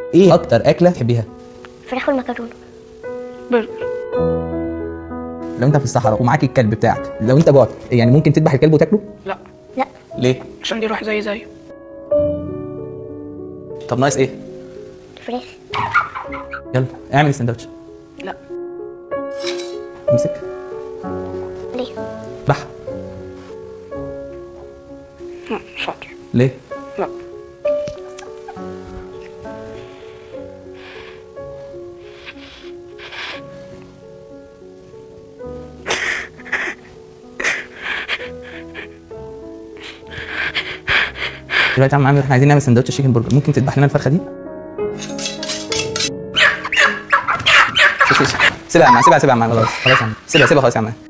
ايه اكتر اكله تحبيها فراخ والمكرونه برجر لو انت في الصحراء ومعاك الكلب بتاعك لو انت جوعت يعني ممكن تذبح الكلب وتاكله لا لا ليه عشان دي روح زي زيه طب ناقص ايه فراخ يلا اعمل السندوتش لا امسك ليه بح لا، شاطر ليه لا دلوقتي يا عم عامر احنا عايزين نعمل سندوتش شيكن برجر ممكن تذبح لنا الفرخه دي مش- مش- سيبها يا عم سيبها سيبها يا عم خلاص خلاص يا عم سيبها سيبها خلاص يا عم